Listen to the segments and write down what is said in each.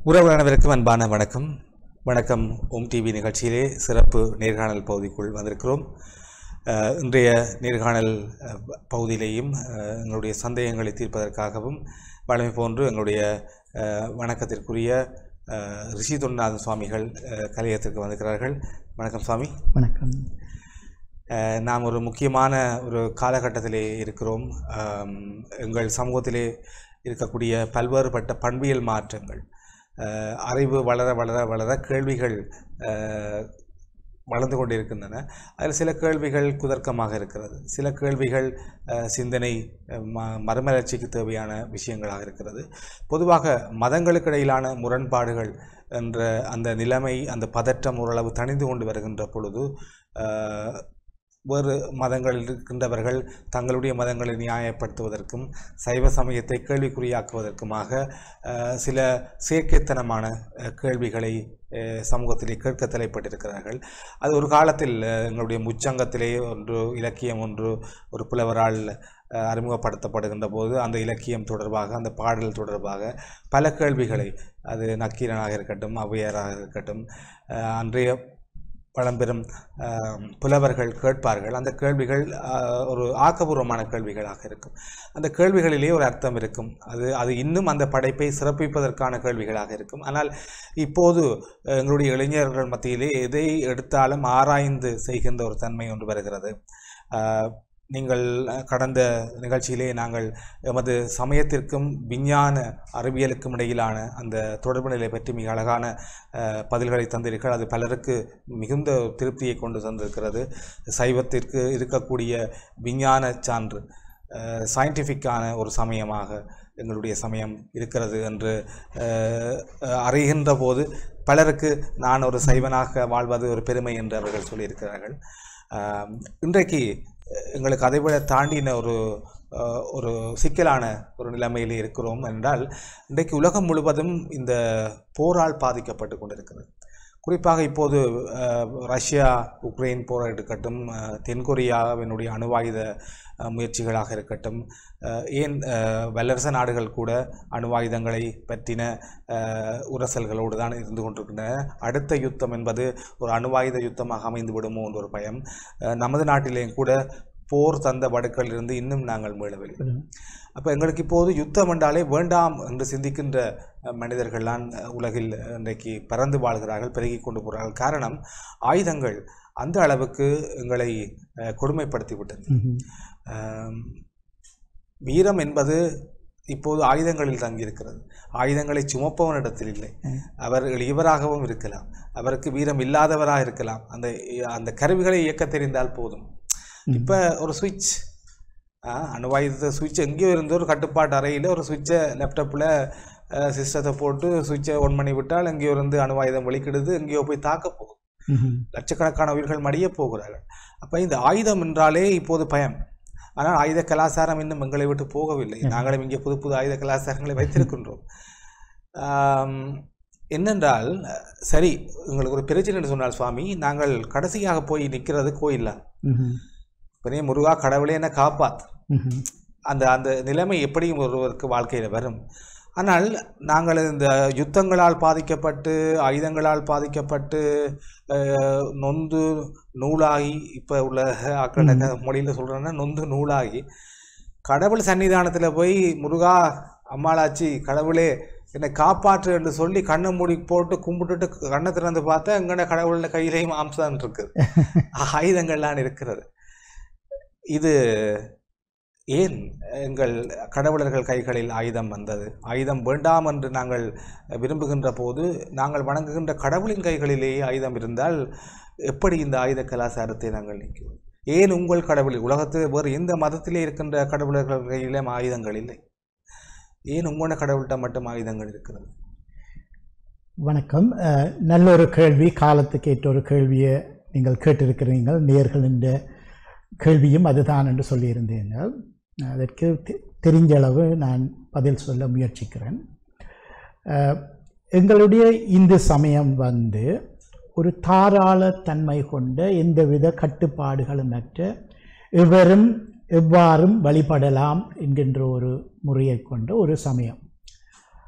உறவு அனைவருக்கும் அன்பான வணக்கம் வணக்கம் ஓம் டிவி நிகழ்ச்சியிலே சிறப்பு நேர்காணல் பகுதிக்குள் வந்திருக்கிறோம் அஹ், இன்றைய நேர்காணல் அஹ், பகுதியிலேயும் அஹ், எங்களுடைய சந்தேகங்களை தீர்ப்பதற்காகவும் வழமை போன்று எங்களுடைய அஹ், வணக்கத்திற்குரிய அஹ், ரிஷி தொன்னாதன் சுவாமிகள் அஹ், கலையகத்திற்கு வந்திருக்கிறார்கள் வணக்கம் சுவாமி வணக்கம் அஹ், நாம் ஒரு முக்கியமான ஒரு காலகட்டத்திலே இருக்கிறோம் ஆம், எங்கள் சமூகத்திலே இருக்கக்கூடிய பல்வேறுபட்ட பண்பியல் மாற்றங்கள் அஹ், அறிவு வளர வளர வளர கேள்விகள் அஹ், வளர்ந்து கொண்டிருக்கின்றன அதில் சில கேள்விகள் குதர்க்கமாக இருக்கிறது சில கேள்விகள் அஹ், சிந்தனை அஹ், ம மறுமலர்ச்சிக்கு தேவையான விஷயங்களாக இருக்கிறது பொதுவாக மதங்களுக்கு இடையிலான முரண்பாடுகள் என்ற அந்த நிலைமை அந்த பதற்றம் ஓரளவு தணிந்து கொண்டு வருகின்ற பொழுது அஹ், வேறு மதங்களில் இருக்கின்றவர்கள் தங்களுடைய மதங்களை நியாயப்படுத்துவதற்கும் சைவ சமயத்தை கேள்விக்குறியாக்குவதற்குமாக அஹ், சில செயற்கைத்தனமான அஹ், கேள்விகளை அஹ், சமூகத்திலே கேட்க தலைப்பட்டிருக்கிறார்கள் அது ஒரு காலத்தில் அஹ், எங்களுடைய முச்சங்கத்திலே ஒன்று இலக்கியம் ஒன்று ஒரு புலவரால் அஹ், அறிமுகப்படுத்தப்படுகின்ற போது அந்த இலக்கியம் தொடர்பாக அந்த பாடல் தொடர்பாக பல கேள்விகளை அது நக்கீரனாக இருக்கட்டும் ஔவையாராக இருக்கட்டும் அஹ், அன்றைய பழம்பெரும் ஆம், புலவர்கள் கேட்பார்கள் அந்த கேள்விகள் ஆ, ஒரு ஆக்கபூர்வமான கேள்விகளாக இருக்கும் அந்த கேள்விகளிலே ஒரு அர்த்தம் இருக்கும் அது அது இன்னும் அந்த படைப்பை சிறப்பிப்பதற்கான கேள்விகளாக இருக்கும் ஆனால் இப்போது அஹ், எங்களுடைய இளைஞர்கள் மத்தியிலே எதை எடுத்தாலும் ஆராய்ந்து செய்கின்ற ஒரு தன்மை ஒன்று வருகிறது ஆ, நீங்கள் அஹ், கடந்த நிகழ்ச்சியிலே நாங்கள் எமது சமயத்திற்கும் விஞ்ஞான அறிவியலுக்கும் இடையிலான அந்த தொடர்பு நிலை பற்றி மிக அழகான அஹ், பதில்களை தந்தீர்கள் அது பலருக்கு மிகுந்த திருப்தியை கொண்டு தந்திருக்கிறது சைவத்திற்கு இருக்கக்கூடிய விஞ்ஞான சான்று சயின்டிஃபிக்கான ஒரு சமயமாக எங்களுடைய சமயம் இருக்கிறது என்று அஹ், அஹ், அறிகின்ற போது பலருக்கு நான் ஒரு சைவனாக வாழ்வது ஒரு பெருமை என்று அவர்கள் சொல்லியிருக்கிறார்கள் ஆம், இன்றைக்கு எங்களுக்கு அதைவிட தாண்டின ஒரு அஹ், ஒரு சிக்கலான ஒரு நிலைமையில் இருக்கிறோம் என்றால் இன்றைக்கு உலகம் முழுவதும் இந்த போரால் பாதிக்கப்பட்டு கொண்டிருக்கிறது குறிப்பாக இப்போது அஹ், ரஷ்யா உக்ரைன் போர் இருக்கட்டும் அஹ், தென்கொரியாவினுடைய அணுவாயுத அஹ், முயற்சிகளாக இருக்கட்டும் அஹ், ஏன் அஹ், வல்லரசு நாடுகள் கூட அணுவாயுதங்களை பற்றின அஹ், உரசல்களோடு தான் இருந்து கொண்டிருக்கின்றன அடுத்த யுத்தம் என்பது ஒரு அணுவாயுத யுத்தமாக அமைந்து விடுமோ என்ற ஒரு பயம் அஹ், நமது நாட்டிலேயும் கூட போர் தந்த வடுக்களில் இருந்து இன்னும் நாங்கள் மீளவில்லை அப்போ எங்களுக்கு இப்போது யுத்தம் என்றாலே வேண்டாம் என்று சிந்திக்கின்ற அஹ், மனிதர்கள்தான் அஹ், உலகில் இன்றைக்கு பறந்து வாழ்கிறார்கள் பெருகி கொண்டு போகிறார்கள் காரணம் ஆயுதங்கள் அந்த அளவுக்கு எங்களை அஹ், கொடுமைப்படுத்தி விட்டது ம்ஹும். ஆம், வீரம் என்பது இப்போது ஆயுதங்களில் தங்கியிருக்கிறது ஆயுதங்களை சுமப்பவனிடத்தில் இல்லை அவர் எளியவராகவும் இருக்கலாம் அவருக்கு வீரம் இல்லாதவராக இருக்கலாம் அந்த அந்த கருவிகளை இயக்க தெரிந்தால் போதும் இப்போ ஒரு சுவிட்ச் அணுவாயுத சுவிட்ச் எங்கேயோ இருந்த ஒரு கட்டுப்பாட்டு அறையில் ஒரு சுவிட்சை லேப்டாப்பில் சிஸ்டத்தை போட்டு சுவிட்சை ஒன் பண்ணி விட்டால் எங்கேயோ இருந்து அணுவாயுதம் வெளிக்கிடுது எங்கேயோ போய் தாக்க போகுது ம்ஹும். லட்சக்கணக்கான உயிர்கள் மடிய போகிறார்கள் அப்போ இந்த ஆயுதம் என்றாலே இப்போது பயம் ஆனால் ஆயுத கலாச்சாரம் இன்னும் எங்களை விட்டு போகவில்லை நாங்களும் இங்கே புது புது ஆயுத கலாச்சாரங்களை வைத்திருக்கின்றோம் ஆம், என்னென்றால் சரி உங்களுக்கு ஒரு பிரச்சனை என்று சொன்னால் சுவாமி நாங்கள் கடைசியாக போய் நிற்கிறது கோயில்ல ம்ஹும். பெரிய முருகா கடவுளே என்ன காப்பாத் ம்ஹும். அந்த அந்த நிலைமை எப்படியும் ஒருவருக்கு வாழ்க்கையில் வரும் ஆனால் நாங்கள் இந்த யுத்தங்களால் பாதிக்கப்பட்டு ஆயுதங்களால் பாதிக்கப்பட்டு அஹ், நொந்து நூலாகி இப்போ உள்ள ஆக்கள மொழியில் சொல்கிறேன்னா நொந்து நூலாகி கடவுள் சன்னிதானத்தில் போய் முருகா அம்மாளாச்சி கடவுளே என்னை காப்பாற்று என்று சொல்லி கண்ணை மூடி போட்டு கும்பிட்டுட்டு கண்ணை திறந்து பார்த்தா எங்கட கடவுளோட கையிலையும் மாம்சம் இருக்குது ஆயுதங்கள்லாம் இருக்கிறது இது ஏன் எங்கள் கடவுளர்கள் கைகளில் ஆயுதம் வந்தது ஆயுதம் வேண்டாம் என்று நாங்கள் விரும்புகின்ற போது நாங்கள் வணங்குகின்ற கடவுளின் கைகளிலேயே ஆயுதம் இருந்தால் எப்படி இந்த ஆயுத கலாச்சாரத்தை நாங்கள் நீக்குவோம் ஏன் உங்கள் கடவுள் உலகத்தில் வேறு எந்த மதத்திலே இருக்கின்ற கடவுளர்கள் கையிலும் ஆயுதங்கள் இல்லை ஏன் உங்களோட கடவுள்கிட்ட மட்டும் ஆயுதங்கள் இருக்கிறது வணக்கம் அஹ், நல்ல ஒரு கேள்வி காலத்துக்கு ஏற்ற ஒரு கேள்வியை நீங்கள் கேட்டிருக்கிறீர்கள் நேர்களின் கேள்வியும் அதுதான் என்று சொல்லியிருந்தீர்கள் அதற்கு தெ- தெரிஞ்ச அளவு நான் பதில் சொல்ல முயற்சிக்கிறேன் அஹ், எங்களுடைய இந்து சமயம் வந்து ஒரு தாராள தன்மை கொண்ட எந்தவித கட்டுப்பாடுகளும் அற்ற எவரும் எவ்வாறும் வழிபடலாம் என்கின்ற ஒரு முறையை கொண்ட ஒரு சமயம்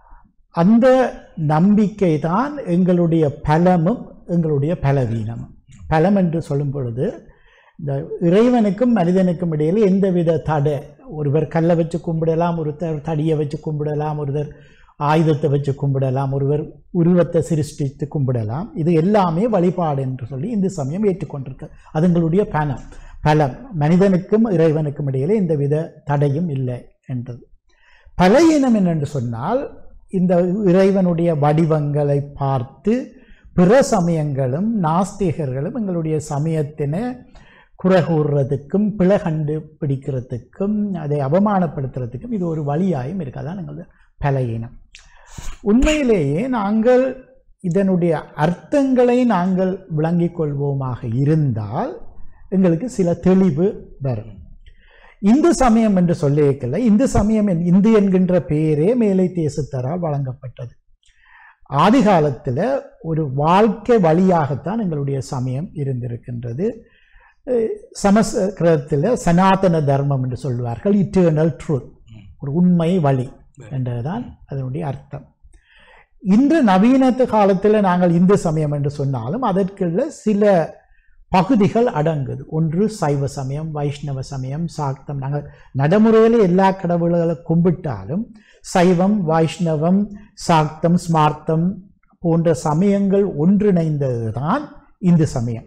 அந்த நம்பிக்கை தான் எங்களுடைய பலமும் எங்களுடைய பலவீனமும் பலம் என்று சொல்லும் பொழுது இந்த இறைவனுக்கும் மனிதனுக்கும் இடையில் எந்தவித தடை ஒருவர் கல்லை வச்சு கும்பிடலாம் ஒருத்தர் தடியை வச்சு கும்பிடலாம் ஒருத்தர் ஆயுதத்தை வச்சு கும்பிடலாம் ஒருவர் உருவத்தை சிருஷ்டித்து கும்பிடலாம் இது எல்லாமே வழிபாடு என்று சொல்லி இந்து சமயம் ஏற்றுக்கொண்டிருக்கு அதுங்களுடைய பலம் பலம் மனிதனுக்கும் இறைவனுக்கும் இடையிலே எந்தவித தடையும் இல்லை என்றது பலையினம் என்னென்று சொன்னால் இந்த இறைவனுடைய வடிவங்களை பார்த்து பிற சமயங்களும் நாஸ்திகர்களும் எங்களுடைய சமயத்தினை குறை கூறுறதுக்கும் பிழை கண்டுபிடிக்கிறதுக்கும் அதை அவமானப்படுத்துறதுக்கும் இது ஒரு வழியாயும் இருக்குது அதான் எங்களது பலையினம் உண்மையிலேயே நாங்கள் இதனுடைய அர்த்தங்களை நாங்கள் விளங்கிக் கொள்வோமாக இருந்தால் எங்களுக்கு சில தெளிவு வரும் இந்து சமயம் என்று சொல்லியிருக்கல இந்து சமயம் என்- இந்து என்கின்ற பெயரே மேலை தேசத்தரால் வழங்கப்பட்டது ஆதி காலத்தில் ஒரு வாழ்க்கை வழியாகத்தான் எங்களுடைய சமயம் இருந்திருக்கின்றது அஹ் சமஸ்கிருதத்தில் சனாதன தர்மம் என்று சொல்வார்கள் இட்டர்னல் ட்ரூத் ஒரு உண்மை வழி என்றதுதான் அதனுடைய அர்த்தம் இன்று நவீனத்து காலத்தில் நாங்கள் இந்து சமயம் என்று சொன்னாலும் அதற்குள்ள சில பகுதிகள் அடங்குது ஒன்று சைவ சமயம் வைஷ்ணவ சமயம் சாக்தம் நாங்கள் நடைமுறையில் எல்லா கடவுள்களை கும்பிட்டாலும் சைவம் வைஷ்ணவம் சாக்தம் ஸ்மார்த்தம் போன்ற சமயங்கள் ஒன்றிணைந்தது தான் இந்து சமயம்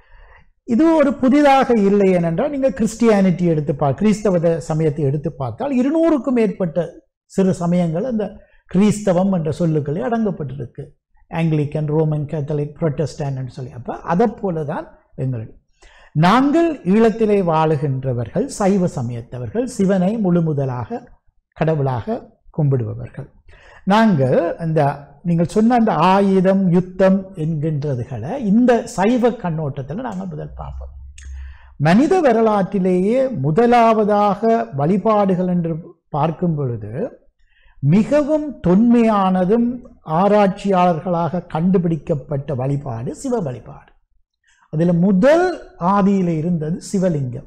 இது ஒரு புதிதாக இல்லை ஏனென்றால் நீங்கள் கிறிஸ்டியானிட்டி எடுத்து பா கிறிஸ்தவ சமயத்தை எடுத்து பார்த்தால் இருநூறுக்கும் மேற்பட்ட சிறு சமயங்கள் அந்த கிறிஸ்தவம் என்ற சொல்லுக்களே அடங்கப்பட்டிருக்கு ஆங்கிலிக்கன் ரோமன் கேத்தலிக் புரொட்டஸ்டாண்ட் சொல்லி அப்போ அதை போல தான் எங்கள் நாங்கள் ஈழத்திலே வாழுகின்றவர்கள் சைவ சமயத்தவர்கள் சிவனை முழுமுதலாக கடவுளாக கும்பிடுபவர்கள் நாங்கள் அந்த நீங்கள் சொன்ன அந்த ஆயுதம் யுத்தம் என்கின்றதுகளை இந்த சைவ கண்ணோட்டத்தில் நாங்கள் முதல் பார்ப்போம் மனித வரலாற்றிலேயே முதலாவதாக வழிபாடுகள் என்று பார்க்கும் பொழுது மிகவும் தொன்மையானதும் ஆராய்ச்சியாளர்களாக கண்டுபிடிக்கப்பட்ட வழிபாடு சிவ வழிபாடு அதில் முதல் ஆதியில் இருந்தது சிவலிங்கம்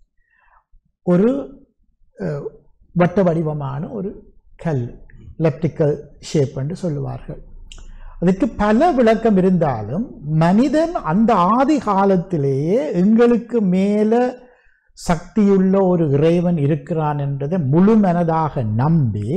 ஒரு அஹ், வட்ட வடிவமான ஒரு கல் லெப்டிக்கல் ஷேப் என்று சொல்லுவார்கள் அதுக்கு பல விளக்கம் இருந்தாலும் மனிதன் அந்த ஆதி காலத்திலேயே எங்களுக்கு மேல சக்தியுள்ள ஒரு இறைவன் இருக்கிறான் என்றதை முழு மனதாக நம்பி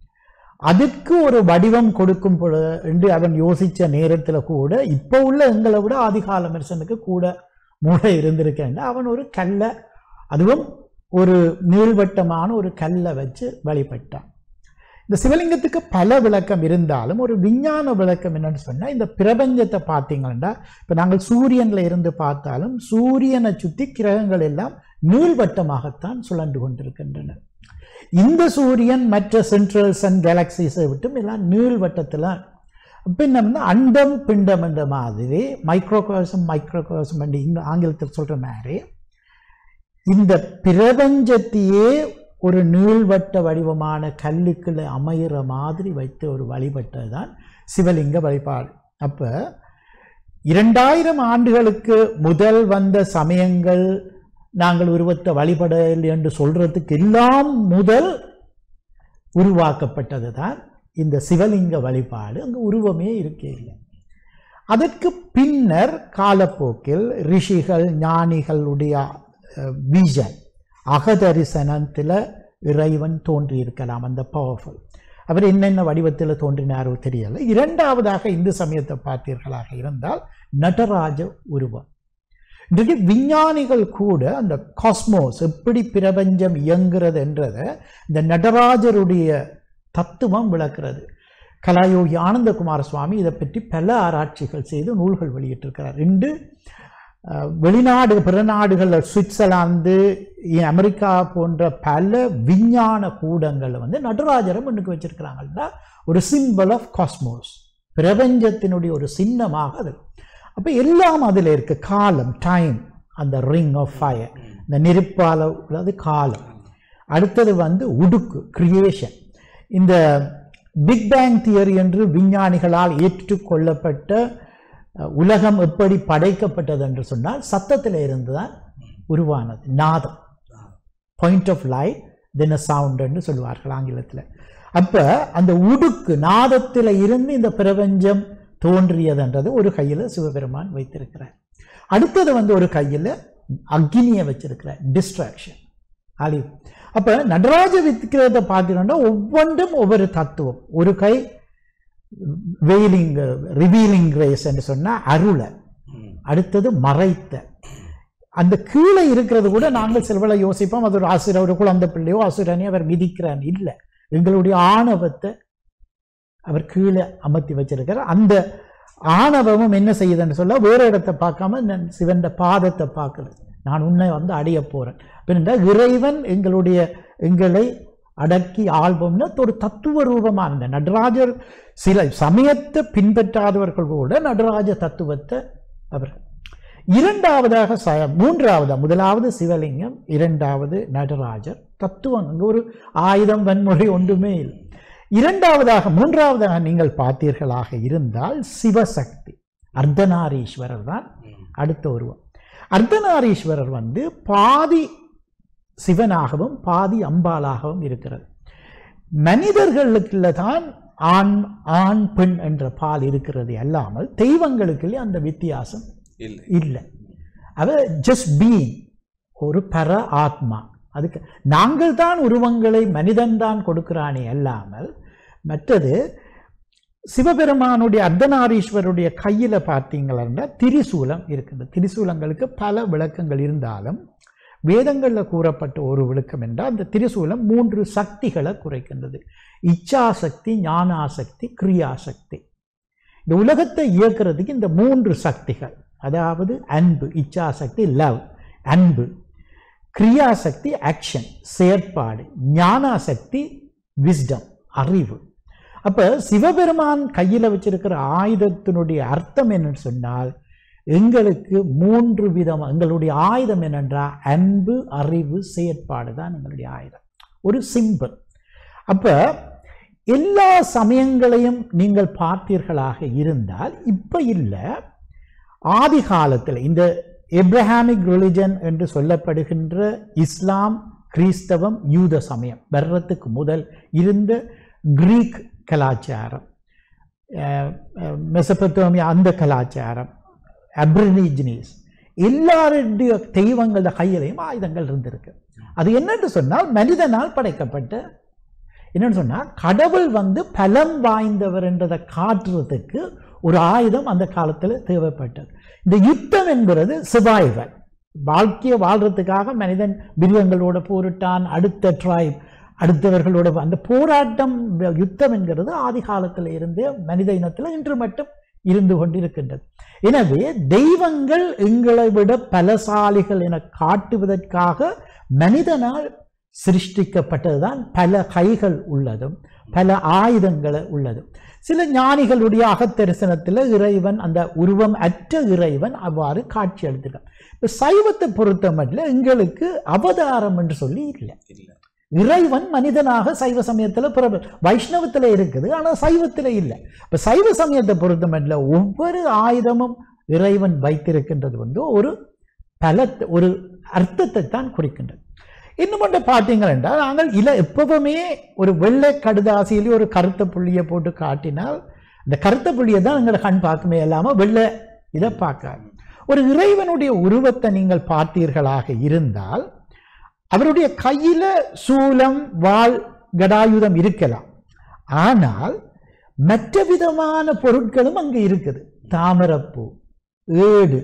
அதுக்கு ஒரு வடிவம் கொடுக்கும் பொழுது என்று அவன் யோசிச்ச நேரத்தில் கூட இப்போ உள்ள எங்களை விட ஆதிகால மனுஷனுக்கு கூட மூளை இருந்திருக்கேன் அவன் ஒரு கல்லை அதுவும் ஒரு நீள்வட்டமான ஒரு கல்லை வச்சு வழிபட்டான் இந்த சிவலிங்கத்துக்கு பல விளக்கம் இருந்தாலும் ஒரு விஞ்ஞான விளக்கம் என்னன்னு சொன்னால் இந்த பிரபஞ்சத்தை பார்த்தீங்கன்னா இப்போ நாங்கள் சூரியனில் இருந்து பார்த்தாலும் சூரியனை சுற்றி கிரகங்கள் எல்லாம் நீள்வட்டமாகத்தான் சுழன்று கொண்டிருக்கின்றன இந்த சூரியன் மற்ற சென்ட்ரல் சன் கேலக்சிஸை விட்டும் எல்லாம் நீள்வட்டத்தில் பின்ன அண்டம் பிண்டம் என்ற மாதிரி மைக்ரோகாசம் மைக்ரோகாசம் என்று இங்க ஆங்கிலத்தில் சொல்கிற மாதிரி இந்த பிரபஞ்சத்தையே ஒரு நீள்வட்ட வடிவமான கல்லுக்குள்ள அமையிற மாதிரி வைத்து ஒரு வழிபட்டது தான் சிவலிங்க வழிபாடு அப்போ இரண்டாயிரம் ஆண்டுகளுக்கு முதல் வந்த சமயங்கள் நாங்கள் உருவத்தை வழிபடவில்லை என்று சொல்றதுக்கு எல்லாம் முதல் உருவாக்கப்பட்டது தான் இந்த சிவலிங்க வழிபாடு அங்கே உருவமே இருக்கே இல்லை அதற்கு பின்னர் காலப்போக்கில் ரிஷிகள் ஞானிகளுடைய விஷன் அகதரிசனத்தில் இறைவன் தோன்றியிருக்கலாம் அந்த பவர்ஃபுல் அவர் என்னென்ன வடிவத்தில் தோன்றினாரோ தெரியல இரண்டாவதாக இந்து சமயத்தை பார்த்தீர்களாக இருந்தால் நடராஜ உருவம் இன்றைக்கு விஞ்ஞானிகள் கூட அந்த காஸ்மோஸ் எப்படி பிரபஞ்சம் இயங்குறது என்றதை இந்த நடராஜருடைய தத்துவம் விளக்குறது கலாயோகி ஆனந்தகுமார சுவாமி இதை பற்றி பல ஆராய்ச்சிகள் செய்து நூல்கள் வெளியிட்டிருக்கிறார் ரெண்டு அஹ், வெளிநாடு பிற நாடுகளில் சுவிட்சர்லாந்து இ- அமெரிக்கா போன்ற பல விஞ்ஞான கூடங்களில் வந்து நடராஜரை முன்னுக்கு வச்சிருக்கிறாங்கன்னா ஒரு சிம்பிள் ஆஃப் காஸ்மோஸ் பிரபஞ்சத்தினுடைய ஒரு சின்னமாக அது அப்போ எல்லாம் அதில் இருக்கு காலம் டைம் அந்த ரிங் ஆஃப் ஃபயர் இந்த நெருப்பால் உள்ளது காலம் அடுத்தது வந்து உடுக்கு கிரியேஷன் இந்த பிக் பேங் தியரி என்று விஞ்ஞானிகளால் ஏற்றுக்கொள்ளப்பட்ட அஹ், உலகம் எப்படி படைக்கப்பட்டது என்று சொன்னால் சத்தத்தில் இருந்து தான் உருவானது நாதம் point of light then a sound என்று சொல்லுவார்கள் ஆங்கிலத்தில் அப்ப அந்த உடுக்கு நாதத்தில் இருந்து இந்த பிரபஞ்சம் தோன்றியதுன்றது ஒரு கையில சிவபெருமான் வைத்திருக்கிறார் அடுத்தது வந்து ஒரு கையில அக்னியை வச்சிருக்கிறார் டிஸ்ட்ராக்ஷன் அழிவு அப்ப நடராஜ விக்கிரத்தை பார்த்தீங்கன்னா ஒவ்வொன்றும் ஒவ்வொரு தத்துவம் ஒரு கை வெயிலிங் ரிவீலிங் கிரேஸ் என்று சொன்னா அருளை ம். அடுத்தது மறைத்த அந்த கீழே இருக்கிறது கூட நாங்கள் சிலவளை யோசிப்போம் அது ஒரு ஆசிரியர் ஒரு குழந்தை பிள்ளையோ அசுரனே அவர் மிதிக்கிறான் இல்லை எங்களுடைய ஆணவத்தை அவர் கீழே அமர்த்தி வச்சிருக்கிறார் அந்த ஆணவமும் என்ன செய்யுதுன்னு சொல்ல வேறு இடத்தை பார்க்காம நான் சிவன் பாதத்தை பார்க்கல நான் உன்னை வந்து அடைய போறேன் பின்ன இறைவன் எங்களுடைய எங்களை அடக்கி ஆள்வோம்னா ஒரு தத்துவ ரூபமான இந்த நடராஜர் சில சமயத்தை பின்பற்றாதவர்கள் கூட நடராஜ தத்துவத்தை அவர் இரண்டாவதாக ச மூன்றாவது முதலாவது சிவலிங்கம் இரண்டாவது நடராஜர் தத்துவம் அங்கு ஒரு ஆயுதம் வன்முறை ஒன்றுமே இல்லை இரண்டாவதாக மூன்றாவதாக நீங்கள் பார்த்தீர்களாக இருந்தால் சிவசக்தி அர்த்தநாரீஸ்வரர் தான் ம். அடுத்த உருவம் அர்த்தநாரீஸ்வரர் வந்து பாதி சிவனாகவும் பாதி அம்பாளாகவும் இருக்கிறது மனிதர்களுக்குள்ள தான் ஆண் ஆண் பெண் என்ற பால் இருக்கிறது அல்லாமல் தெய்வங்களுக்குள்ளே அந்த வித்தியாசம் இல்லை இல்லை அவ ஜஸ்ட் பீயிங் ஒரு பர ஆத்மா அதுக்கு நாங்கள் தான் உருவங்களை மனிதன் தான் கொடுக்கிறானே அல்லாமல் மற்றது சிவபெருமானுடைய அர்த்தநாரீஸ்வருடைய கையில் பார்த்தீங்கன்னா திரிசூலம் இருக்கின்றது திரிசூலங்களுக்கு பல விளக்கங்கள் இருந்தாலும் வேதங்களில் கூறப்பட்ட ஒரு விளக்கம் என்றால் அந்த திரிசூலம் மூன்று சக்திகளை குறைக்கின்றது இச்சாசக்தி ஞானாசக்தி கிரியாசக்தி இந்த உலகத்தை இயக்குறதுக்கு இந்த மூன்று சக்திகள் அதாவது அன்பு இச்சாசக்தி லவ் அன்பு கிரியாசக்தி ஆக்ஷன் செயற்பாடு ஞானாசக்தி விஸ்டம் அறிவு அப்ப சிவபெருமான் கையில் வச்சிருக்கிற ஆயுதத்தினுடைய அர்த்தம் என்னன்னு சொன்னால் எங்களுக்கு மூன்று விதம் எங்களுடைய ஆயுதம் என்னென்றால் அன்பு அறிவு செயற்பாடு தான் எங்களுடைய ஆயுதம் ஒரு சிம்பிள் அப்ப எல்லா சமயங்களையும் நீங்கள் பார்த்தீர்களாக இருந்தால் இப்ப இல்லை ஆதி காலத்தில் இந்த எப்ரஹாமிக் ரிலிஜன் என்று சொல்லப்படுகின்ற இஸ்லாம் கிறிஸ்தவம் யூத சமயம் வர்றதுக்கு முதல் இருந்த கிரீக் கலாச்சாரம் அஹ், அஹ், மெசபத்தோமியா அந்த கலாச்சாரம் அப்ரினிஜினிஸ் எல்லாருடைய தெய்வங்கள கையிலையும் ஆயுதங்கள் இருந்திருக்கு அது என்னன்னு சொன்னால் மனிதனால் படைக்கப்பட்ட என்னன்னு சொன்னால் கடவுள் வந்து பலம் வாய்ந்தவர் என்றதை காட்டுறதுக்கு ஒரு ஆயுதம் அந்த காலத்தில் தேவைப்பட்டது இந்த யுத்தம் என்பது சிவாய்வல் வாழ்க்கையை வாழ்றதுக்காக மனிதன் மிருகங்களோட போரிட்டான் அடுத்த ட்ரைப் அடுத்தவர்களோட அந்த போராட்டம் யுத்தம் என்கிறது ஆதி காலத்தில் இருந்தே மனித இனத்தில் இன்று மட்டும் இருந்து கொண்டிருக்கின்றது எனவே தெய்வங்கள் எங்களை விட பலசாலிகள் என காட்டுவதற்காக மனிதனால் சிருஷ்டிக்கப்பட்டதுதான் பல கைகள் உள்ளதும் பல ஆயுதங்கள் உள்ளதும் சில ஞானிகளுடைய அகத்தரிசனத்தில் இறைவன் அந்த உருவம் அற்ற இறைவன் அவ்வாறு காட்சி அளித்திருக்கான் இப்போ சைவத்தை பொறுத்த மட்டும் எங்களுக்கு அவதாரம் என்று சொல்லி இல்லை இல்லை இறைவன் மனிதனாக சைவ சமயத்தில் பிறகு வைஷ்ணவத்தில் இருக்குது ஆனால் சைவத்தில் இல்லை இப்போ சைவ சமயத்தை பொறுத்த மட்டும் ஒவ்வொரு ஆயுதமும் இறைவன் வைத்திருக்கின்றது வந்து ஒரு பலத்தை ஒரு அர்த்தத்தை தான் குறிக்கின்றது இன்னும் ஒன்று பார்த்தீங்கள் என்றால் நாங்கள் இல எப்பவுமே ஒரு வெள்ளை கடுதாசியிலே ஒரு கருத்த புள்ளியை போட்டு காட்டினால் அந்த கருத்த புள்ளியை தான் எங்களை கண் பார்க்குமே இல்லாமல் வெள்ளை இதை பார்க்காது ஒரு இறைவனுடைய உருவத்தை நீங்கள் பார்த்தீர்களாக இருந்தால் அவருடைய கையில சூலம் வாள் கடாயுதம் இருக்கலாம் ஆனால் மற்ற விதமான பொருட்களும் அங்கே இருக்குது தாமரப்பூ ஏடு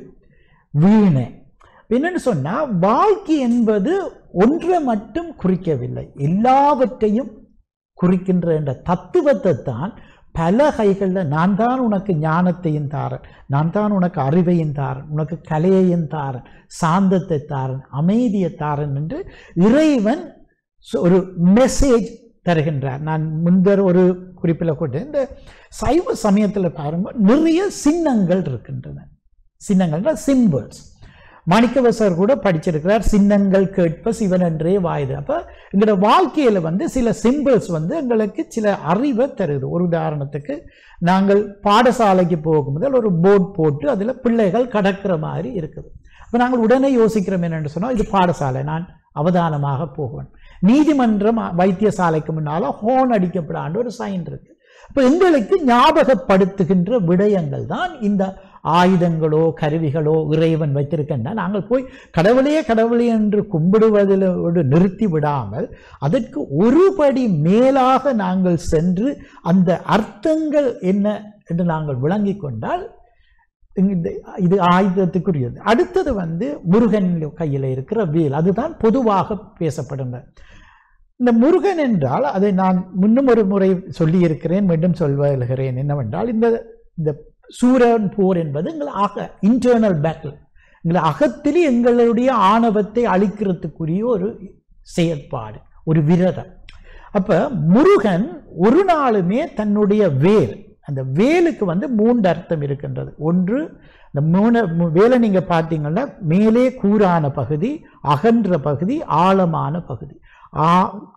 வீணை என்னன்னு சொன்னா வாழ்க்கை என்பது ஒன்றை மட்டும் குறிக்கவில்லை எல்லாவற்றையும் குறிக்கின்ற என்ற தத்துவத்தை தான் பல கைகளில் நான் தான் உனக்கு ஞானத்தையும் தாரன் நான் தான் உனக்கு அறிவையும் தாரன் உனக்கு கலையையும் தாரன் சாந்தத்தை தாரன் அமைதியை தாரன் என்று இறைவன் சொ- ஒரு மெசேஜ் தருகின்றார் நான் முன்பர் ஒரு குறிப்பில் கூட இந்த சைவ சமயத்தில் பாருங்க நிறைய சின்னங்கள் இருக்கின்றன சின்னங்கள்னா சிம்பிள்ஸ் மாணிக்கவசர் கூட படிச்சிருக்கிறார் சின்னங்கள் கேட்ப சிவனன்றே வாயுது அப்போ எங்களோட வாழ்க்கையில் வந்து சில சிம்பிள்ஸ் வந்து எங்களுக்கு சில அறிவை தருது ஒரு உதாரணத்துக்கு நாங்கள் பாடசாலைக்கு போகும்போது ஒரு போர்ட் போட்டு அதில் பிள்ளைகள் கடக்கிற மாதிரி இருக்குது அப்போ நாங்கள் உடனே யோசிக்கிறோம் என்னென்னு சொன்னால் இது பாடசாலை நான் அவதானமாக போகணும் நீதிமன்றம் வைத்தியசாலைக்கு முன்னால ஹோன் அடிக்கப்படாண்டு ஒரு சைன் இருக்கு இப்போ எங்களுக்கு ஞாபகப்படுத்துகின்ற விடயங்கள் தான் இந்த ஆயுதங்களோ கருவிகளோ இறைவன் வைத்திருக்கின்ற நாங்கள் போய் கடவுளையே கடவுளே என்று கும்பிடுவதிலோடு நிறுத்தி விடாமல் அதற்கு ஒருபடி மேலாக நாங்கள் சென்று அந்த அர்த்தங்கள் என்ன என்று நாங்கள் விளங்கிக் கொண்டால் இந்த இது ஆயுதத்துக்குரியது அடுத்தது வந்து முருகன் கையில் இருக்கிற வேல் அதுதான் பொதுவாக பேசப்படுங்க இந்த முருகன் என்றால் அதை நான் முன்னும் ஒரு முறை சொல்லியிருக்கிறேன் மீண்டும் சொல்வருகிறேன் என்னவென்றால் இந்த இந்த சூரன் போர் என்பது எங்கள் அக இன்டர்னல் பேட்டில் எங்கள் அகத்திலே எங்களுடைய ஆணவத்தை அழிக்கிறதுக்குரிய ஒரு செயற்பாடு ஒரு விரதம் அப்ப முருகன் ஒரு நாளுமே தன்னுடைய வேல் அந்த வேலுக்கு வந்து மூன்று அர்த்தம் இருக்கின்றது ஒன்று இந்த மூணு மு- வேலை நீங்க பார்த்தீங்கன்னா மேலே கூரான பகுதி அகன்ற பகுதி ஆழமான பகுதி ஆ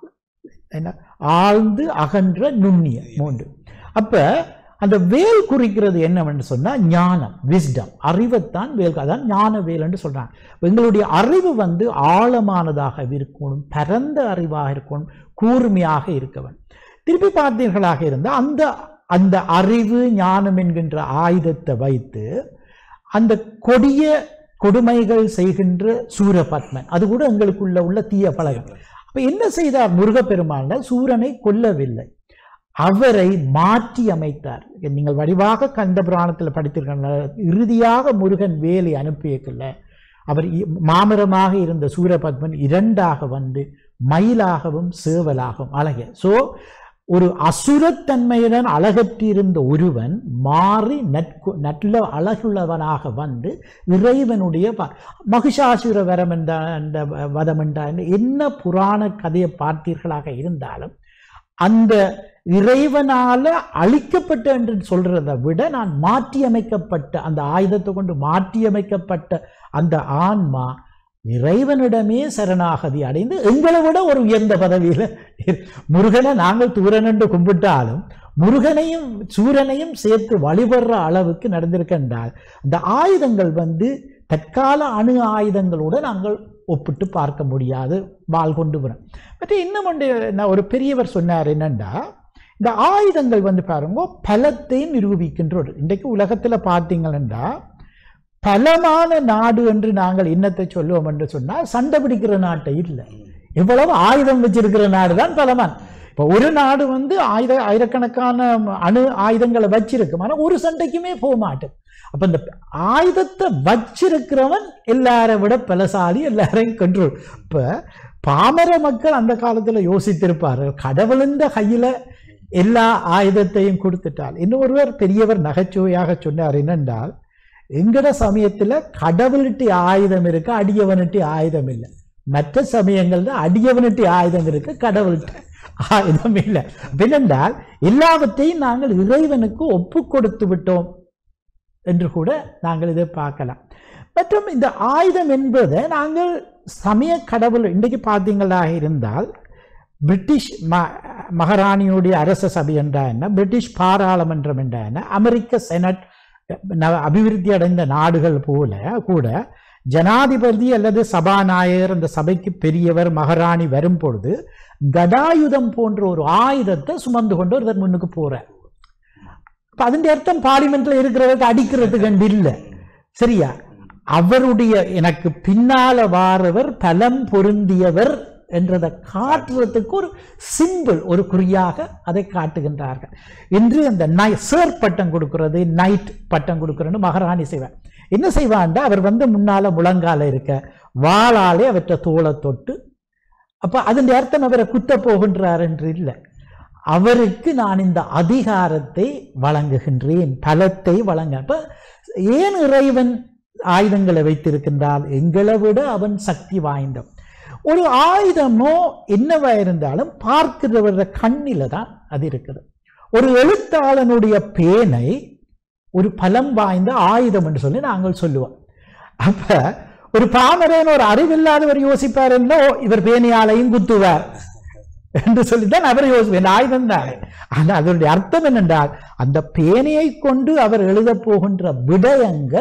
என்ன ஆழ்ந்து அகன்ற நுண்ணிய மூன்று அப்ப அந்த வேல் குறிக்கிறது என்னவென்று சொன்னா ஞானம் விஸ்டம் அறிவைத்தான் வேல் அதான் ஞான வேல் என்று சொல்றாங்க எங்களுடைய அறிவு வந்து ஆழமானதாக இருக்கணும் பரந்த அறிவாக இருக்கணும் கூர்மையாக இருக்கவன் திருப்பி பார்த்தீர்களாக இருந்தால் அந்த அந்த அறிவு ஞானம் என்கின்ற ஆயுதத்தை வைத்து அந்த கொடிய கொடுமைகள் செய்கின்ற சூரபத்மன் அது கூட எங்களுக்குள்ள உள்ள தீய பழக்கம் அப்ப என்ன செய்தார் முருகப்பெருமான் சூரனை கொல்லவில்லை அவரை மாற்றி அமைத்தார் நீங்கள் வடிவாக கந்த புராணத்தில் படித்திருக்க இறுதியாக முருகன் வேலை அனுப்பியக்கல அவர் இ- மாமரமாக இருந்த சூரபத்மன் இரண்டாக வந்து மயிலாகவும் சேவலாகவும் அழகிய சோ ஒரு அசுரத்தன்மையுடன் அழகற்றிருந்த ஒருவன் மாறி நட்கு நல்ல அழகுள்ளவனாக வந்து இறைவனுடைய ப- மகிஷாசுர வரம் என்ற அந்த வ- வதம் என்ற என்ன புராண கதையை பார்த்தீர்களாக இருந்தாலும் அந்த இறைவனால அழிக்கப்பட்ட என்று சொல்றதை விட நான் மாற்றியமைக்கப்பட்ட அந்த ஆயுதத்தை கொண்டு மாற்றியமைக்கப்பட்ட அந்த ஆன்மா இறைவனிடமே சரணாகதி அடைந்து எங்களை விட ஒரு உயர்ந்த பதவியில் இரு- முருகனை நாங்கள் தூரனென்று கும்பிட்டாலும் முருகனையும் சூரனையும் சேர்த்து வழிபடுற அளவுக்கு நடந்திருக்கின்றால் இந்த ஆயுதங்கள் வந்து தற்கால அணு ஆயுதங்களோடு நாங்கள் ஒப்பிட்டு பார்க்க முடியாது வாள் கொண்டு வரும் மற்ற இன்னும் ஒன்று நான் ஒரு பெரியவர் சொன்னார் என்னண்டா இந்த ஆயுதங்கள் வந்து பாருங்க பலத்தை நிரூபிக்கின்ற ஒரு இன்றைக்கு உலகத்தில் பார்த்தீங்கன்னா பலமான நாடு என்று நாங்கள் இன்னத்தை சொல்லுவோம் என்று சொன்னால் சண்டை பிடிக்கிற நாட்டை இல்லை எவ்வளவு ஆயுதம் வச்சிருக்கிற நாடு தான் பலமான் இப்போ ஒரு நாடு வந்து ஆயுத ஆயிரக்கணக்கான அணு ஆயுதங்களை வச்சிருக்கும் ஆனால் ஒரு சண்டைக்குமே போக மாட்டேன் அப்ப இந்த ஆயுதத்தை வச்சிருக்கிறவன் எல்லாரை விட பலசாலி எல்லாரையும் கண்ட்ரோல் இப்ப பாமர மக்கள் அந்த காலத்துல யோசித்திருப்பார்கள் கடவுளிந்த கையில எல்லா ஆயுதத்தையும் கொடுத்துட்டால் இன்னொருவர் பெரியவர் நகைச்சுவையாக சொன்னார் என்னென்றால் எங்கட சமயத்துல கடவுள்கிட்ட ஆயுதம் இருக்கு அடியவன்கிட்ட ஆயுதம் இல்லை மற்ற சமயங்கள்ல அடியவன்கிட்ட ஆயுதம் இருக்கு கடவுள்கிட்ட ஆயுதம் இல்லை என்னென்றால் எல்லாவற்றையும் நாங்கள் இறைவனுக்கு ஒப்பு கொடுத்து விட்டோம் என்று கூட நாங்கள் இதை பார்க்கலாம் மற்றும் இந்த ஆயுதம் என்பதை நாங்கள் சமய கடவுள் இன்றைக்கு பார்த்தீங்களாக இருந்தால் பிரிட்டிஷ் ம மகாராணியுடைய அரச சபை என்றா என்ன பிரிட்டிஷ் பாராளுமன்றம் என்றா என்ன அமெரிக்க செனட் ந- அபிவிருத்தி அடைந்த நாடுகள் போல கூட ஜனாதிபதி அல்லது சபாநாயகர் அந்த சபைக்கு பெரியவர் மகாராணி வரும் பொழுது கதாயுதம் போன்ற ஒரு ஆயுதத்தை சுமந்து கொண்டு ஒருத்தர் முன்னுக்கு போறார் அப்ப அதன் அர்த்தம் பார்லிமெண்ட்ல இருக்கிறவருக்கு அடிக்கிறதுக்கு கண்டு இல்லை சரியா அவருடைய எனக்கு பின்னால வாரவர் பலம் பொருந்தியவர் என்றதை காட்டுறதுக்கு ஒரு சிம்பிள் ஒரு குறியாக அதை காட்டுகின்றார்கள் இன்று அந்த நை சேர் பட்டம் கொடுக்கிறது நைட் பட்டம் கொடுக்கிறன்னு மகாராணி செய்வார் என்ன செய்வான்டா அவர் வந்து முன்னால முழங்கால இருக்க வாளாலே அவற்றை தோளை தொட்டு அப்ப அதன் அர்த்தம் அவரை குத்த போகின்றார் என்று இல்லை அவருக்கு நான் இந்த அதிகாரத்தை வழங்குகின்றேன் பலத்தை வழங்க அப்ப ஏன் இறைவன் ஆயுதங்களை வைத்திருக்கின்றால் எங்களை விட அவன் சக்தி வாய்ந்தவன் ஒரு ஆயுதமோ என்னவா இருந்தாலும் பார்க்கிறவர கண்ணில தான் அது இருக்குது ஒரு எழுத்தாளனுடைய பேனை ஒரு பலம் வாய்ந்த ஆயுதம் என்று சொல்லி நாங்கள் சொல்லுவோம் அப்ப ஒரு பாமரன் ஒரு அறிவில்லாதவர் யோசிப்பார் என்ன இவர் பேனையாலையும் குத்துவார் என்று சொல்லித்தான் அவர் யோசிப்பார் ஆயுதம் தானே ஆனால் அதனுடைய அர்த்தம் என்னென்றால் அந்த பேனையை கொண்டு அவர் எழுத போகின்ற விடயங்கள்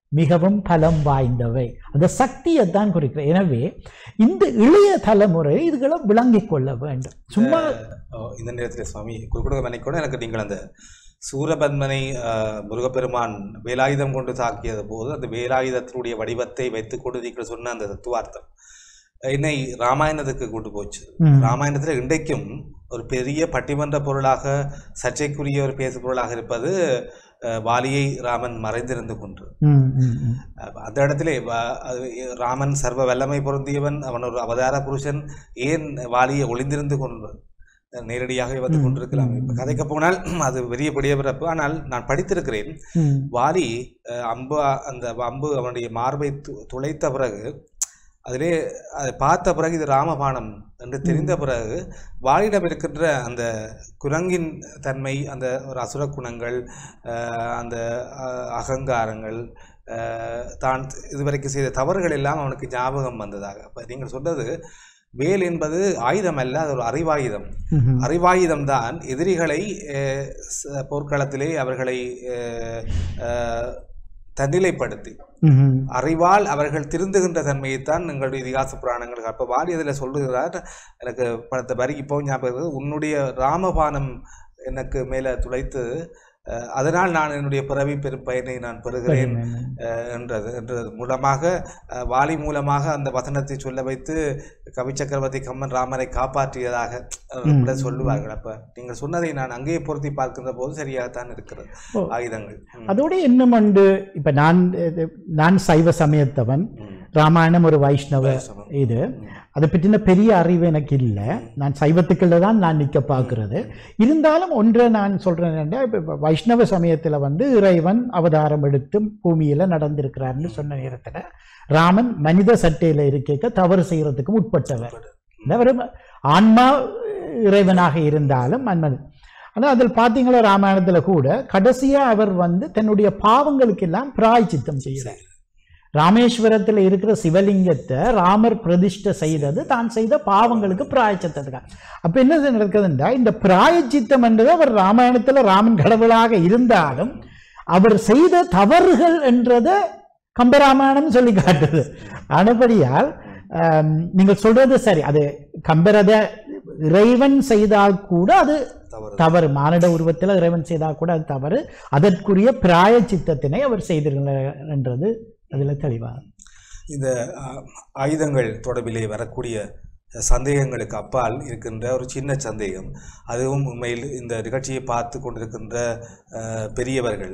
மிகவும் பலம் வாய்ந்தவை அந்த சக்தியை தான் குறிக்கிற எனவே இந்த இளைய தலைமுறை இதுகளை விளங்கிக் கொள்ள வேண்டும் சும்மா ஓ, இந்த நேரத்தில் சுவாமி குறுக்குடுக கூட எனக்கு நீங்கள் அந்த சூரபன்மனை அஹ், முருகப்பெருமான் வேலாயுதம் கொண்டு தாக்கியது போது அந்த வேலாயுதத்தினுடைய வடிவத்தை வைத்துக்கொண்டு நீங்கள் சொன்ன அந்த தத்துவார்த்தம் என்னை ராமாயணத்துக்கு கொண்டு போச்சு ம். ராமாயணத்தில் இன்றைக்கும் ஒரு பெரிய பட்டிமன்ற பொருளாக சர்ச்சைக்குரிய ஒரு பேசு பொருளாக இருப்பது அஹ், வாலியை ராமன் மறைந்திருந்து கொன்று ம், ம், ம். அப்ப அந்த இடத்திலே வ- அது ராமன் சர்வ வல்லமை பொருந்தியவன் அவன் ஒரு அவதார புருஷன் ஏன் வாலியை ஒளிந்திருந்து கொண்டு நேரடியாக வந்து ம், கொண்டிருக்கலாம் ம். இப்ப கதைக்க போனால் அது பெரிய பெரிய பிறப்பு ஆனால் நான் படித்திருக்கிறேன் ம். வாலி அஹ், அம்பு அந்த அம்பு அவனுடைய மார்பை து- துளைத்த பிறகு அதிலே அதை பார்த்த பிறகு இது ராமபாணம் என்று தெரிந்த பிறகு வாலியிடம் இருக்கின்ற அந்த குரங்கின் தன்மை அந்த ஒரு அசுர குணங்கள் அஹ், அந்த அஹ், அகங்காரங்கள் அஹ், தான் இதுவரைக்கும் செய்த தவறுகள் எல்லாம் அவனுக்கு ஞாபகம் வந்ததாக அப்போ நீங்கள் சொன்னது வேல் என்பது ஆயுதம் அல்ல அது ஒரு அறிவாயுதம் ம்ஹும். அறிவாயுதம் தான் எதிரிகளை அஹ், ச- போர்க்களத்திலே அவர்களை அஹ், அஹ், தன்னிலைப்படுத்தி ம்ஹும். அறிவால் அவர்கள் திருந்துகின்ற தன்மையைத்தான் எங்களுடைய இதிகாச புராணங்கள் அப்போ வாலி அதில் சொல்லுகிறார் எனக்கு படத்தை வரி இப்போ ஞாபகம் இருக்குது, உன்னுடைய ராமபானம் எனக்கு மேலே துளைத்து அஹ், அதனால் நான் என்னுடைய பிறவி பெரும் பயனை நான் பெறுகிறேன் அஹ், என்றது என்றது மூலமாக அஹ், வாலி மூலமாக அந்த வசனத்தை சொல்ல வைத்து கவி சக்கரவர்த்தி கம்மன் ராமரை காப்பாற்றியதாக அஹ், ம். கூட சொல்லுவார்கள் அப்ப நீங்கள் சொன்னதை நான் அங்கேயே பொருத்தி பார்க்கின்ற போது சரியாகத்தான் இருக்கிறது ஓ. ஆயுதங்கள் ம். அதோட இன்னும் உண்டு இப்ப நான் இது, நான் சைவ சமயத்தவன் ம். ராமாயணம் ஒரு வைஷ்ணவ வைஷ்ணவம். இது ம். அதை பற்றின பெரிய அறிவு எனக்கு இல்லை நான் சைவத்துக்குள்ள தான் நான் நிற்க பார்க்கிறது இருந்தாலும் ஒன்றை நான் சொல்றேன் என்னன்னா, இப்ப இப்ப வைஷ்ணவ சமயத்துல வந்து இறைவன் அவதாரம் எடுத்து பூமியில நடந்திருக்கிறார்னு சொன்ன நேரத்துல ராமன் மனித சட்டையில இருக்க தவறு செய்யறதுக்கும் உட்பட்டவர் அவர் ஆன்மா இறைவனாக இருந்தாலும் மன்மன் ஆனால் அதில் பார்த்தீங்களா ராமாயணத்தில் கூட கடைசியா அவர் வந்து தன்னுடைய பாவங்களுக்கு எல்லாம் பிராய்ச்சித்தம் செய்கிறார் ராமேஸ்வரத்தில் இருக்கிற சிவலிங்கத்தை ராமர் பிரதிஷ்டை செய்தது தான் செய்த பாவங்களுக்கு பிராயச்சித்தத்துக்காக அப்ப என்ன நடக்குதுன்றா இந்த பிராயச்சித்தம் என்றது அவர் ராமாயணத்துல ராமன் கடவுளாக இருந்தாலும் அவர் செய்த தவறுகள் என்றதை கம்பராமாயணம் சொல்லி காட்டுது ஆனபடியால் ஆம், நீங்கள் சொல்றது சரி அது கம்பரத இறைவன் செய்தால் கூட அது தவறு தவறு மானிட உருவத்தில் இறைவன் செய்தால் கூட அது தவறு அதற்குரிய பிராயச்சித்தத்தினை அவர் செய்திருக்கிறார் என்றது அதுல தெளிவாக இந்த அஹ், ஆயுதங்கள் தொடர்பிலே வரக்கூடிய சந்தேகங்களுக்கு அப்பால் இருக்கின்ற ஒரு சின்ன சந்தேகம் அதுவும் உண்மையில் இந்த நிகழ்ச்சியை பார்த்து கொண்டிருக்கின்ற அஹ், பெரியவர்கள்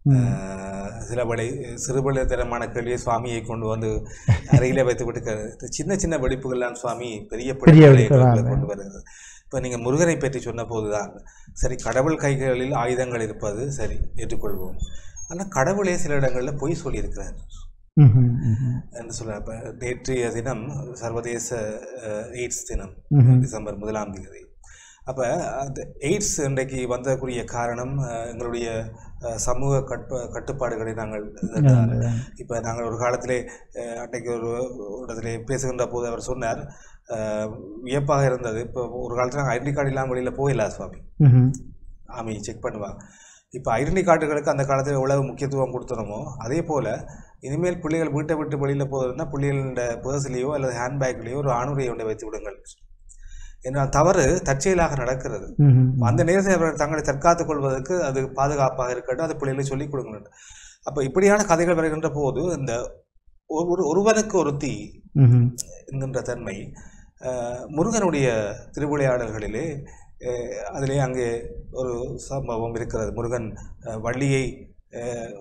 அஹ், சில வழி சிறுபலத்தனமான கேள்வியை சுவாமியை கொண்டு வந்து அறையில வைத்து விட்டு சின்ன சின்ன வெடிப்புகள்லாம் சுவாமி பெரிய பெரிய பிழைகளை வெடிப்புகள் எங்களுக்குள்ள கொண்டு வருகிறது இப்போ நீங்கள் முருகனை பற்றி சொன்ன போதுதான் சரி கடவுள் கைகளில் ஆயுதங்கள் இருப்பது சரி ஏற்றுக்கொள்வோம் ஆனால் கடவுளே சில இடங்களில் பொய் சொல்லியிருக்கிறார் ம்ஹும், ம்ஹும், என்று சொல்ல அப்ப நேற்றைய தினம் சர்வதேச அஹ், எய்ட்ஸ் தினம் ம்ஹும். டிசம்பர் முதலாம் தேதி அப்போ அந்த எய்ட்ஸ் இன்றைக்கு வந்தக்கூடிய காரணம் அஹ், எங்களுடைய அஹ், சமூக கட்டு கட்டுப்பாடுகளை நாங்கள் இப்போ நாங்கள் ஒரு காலத்திலே அஹ், அன்றைக்கு ஒரு ஒரு இடத்திலே பேசுகின்ற போது அவர் சொன்னார் அஹ், வியப்பாக இருந்தது இப்போ ஒரு காலத்தில் நாங்கள் ஐடென்டி கார்டு இல்லாமல் வெளியில் போயிடலாம் சுவாமி ம்ஹும். ஆமி செக் பண்ணுவாங்க இப்போ ஐடென்டி கார்டுகளுக்கு அந்த காலத்தில் எவ்வளவு முக்கியத்துவம் கொடுத்தனமோ அதே போல் இனிமேல் பிள்ளைகள் வீட்டை விட்டு வெளியில் போகுதுன்னா பிள்ளைகளோட பர்ஸ்லேயோ அல்லது ஹேண்ட்பேக்லேயோ ஒரு ஆணுரை ஒன்றை வைத்து விடுங்கள் என்றால் தவறு தற்செயலாக நடக்கிறது ம்ஹும். அந்த நேரத்தில் அவர்கள் தங்களை தற்காத்துக் கொள்வதற்கு அது பாதுகாப்பாக இருக்கட்டும் அது பிள்ளைகளை சொல்லிக் கொடுங்க அப்போ இப்படியான கதைகள் வருகின்ற போது இந்த ஒரு ஒரு- ஒருவனுக்கு ஒருத்தி ம்ஹும். என்கின்ற தன்மை அஹ், முருகனுடைய திருவிளையாடல்களிலே அஹ், அதிலே அங்கே ஒரு சம்பவம் இருக்கிறது முருகன் அஹ், வள்ளியை அஹ்,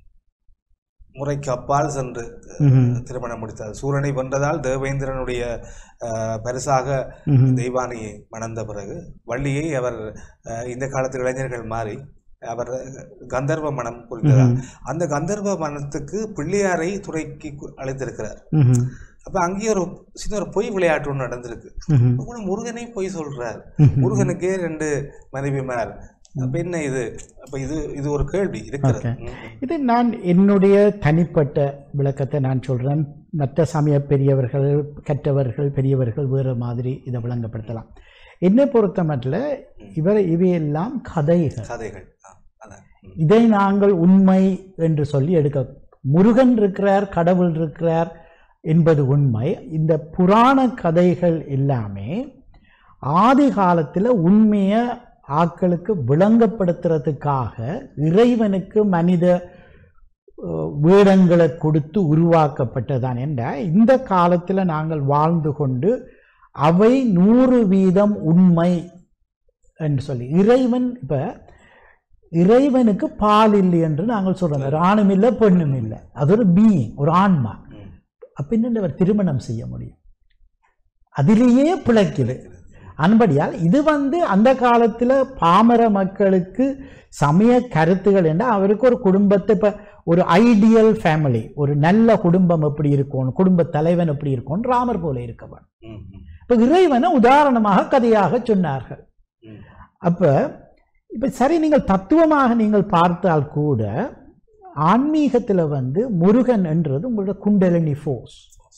முறைக்கு அப்பால் சென்று ம்ஹும். திருமணம் முடித்தார் சூரனை வென்றதால் தேவேந்திரனுடைய அஹ், பரிசாக ம்ஹும். தெய்வானியை மணந்த பிறகு வள்ளியை அவர் அஹ், இந்த காலத்து இளைஞர்கள் மாறி அவர் கந்தர்வ மனம் புரிந்ததால் ம்ஹும். அந்த கந்தர்வ மனத்துக்கு பிள்ளையாரை துறைக்கு கு- அழைத்திருக்கிறார் ம்ஹும். அப்ப அங்கேயே ஒரு சின்ன ஒரு பொய் விளையாட்டு ஒன்று நடந்திருக்கு ம்ஹும். அப்ப கூட முருகனை பொய் சொல்றார் ம்ஹும். முருகனுக்கே ரெண்டு மனைவிமார் அப்ப என்ன இது அப்ப இது இது ஒரு கேள்வி இருக்கிறது Okay. ம், ம். இது நான் என்னுடைய தனிப்பட்ட விளக்கத்தை நான் சொல்றேன் மற்ற சமய பெரியவர்கள் கற்றவர்கள் பெரியவர்கள் வேறு மாதிரி இதை விளங்கப்படுத்தலாம் என்னை பொறுத்த மட்டும் இவர் இவையெல்லாம் கதைகள் கதைகள் ஆ, அதான் ம். இதை நாங்கள் உண்மை என்று சொல்லி எடுக்க முருகன் இருக்கிறார் கடவுள் இருக்கிறார் என்பது உண்மை இந்த புராண கதைகள் எல்லாமே ஆதி காலத்தில் உண்மையை ஆக்களுக்கு விளங்கப்படுத்துறதுக்காக இறைவனுக்கு மனித அஹ், வேடங்களை கொடுத்து உருவாக்கப்பட்டதான் என்ற இந்த காலத்தில் நாங்கள் வாழ்ந்து கொண்டு அவை நூறு வீதம் உண்மை என்று சொல்லி இறைவன் இப்போ இறைவனுக்கு பால் இல்லை என்று நாங்கள் சொல்றோம் ஒரு ஆணும் இல்லை பெண்ணும் இல்லை அது ஒரு பீயிங் ஒரு ஆன்மா ம். அப்படின்னு அவர் திருமணம் செய்ய முடியும் அதிலேயே பிழைக்குது அன்படியால் இது வந்து அந்த காலத்தில் பாமர மக்களுக்கு சமய கருத்துகள் என்ன அவருக்கு ஒரு குடும்பத்தை இப்போ ஒரு ஐடியல் ஃபேமிலி ஒரு நல்ல குடும்பம் எப்படி இருக்கணும் குடும்ப தலைவன் எப்படி இருக்கணும் ராமர் போல இருக்கவன் ம், ம், இப்போ இறைவனை உதாரணமாக கதையாக சொன்னார்கள் ம். அப்போ இப்போ சரி நீங்கள் தத்துவமாக நீங்கள் பார்த்தால் கூட ஆன்மீகத்தில் வந்து முருகன் என்றது உங்களோட குண்டலினி ஃபோர்ஸ்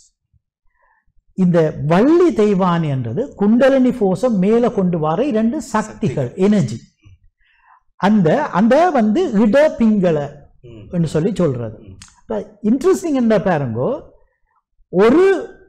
இந்த வள்ளி தெய்வானி என்றது குண்டலினி ஃபோர்ஸை மேலே கொண்டு வர இரண்டு சக்திகள் எனர்ஜி அந்த அந்த வந்து இட பிங்கள ம், என்று சொல்லி சொல்றது ம். இப்போ இன்ட்ரெஸ்டிங் என்ன பாருங்கோ ஒரு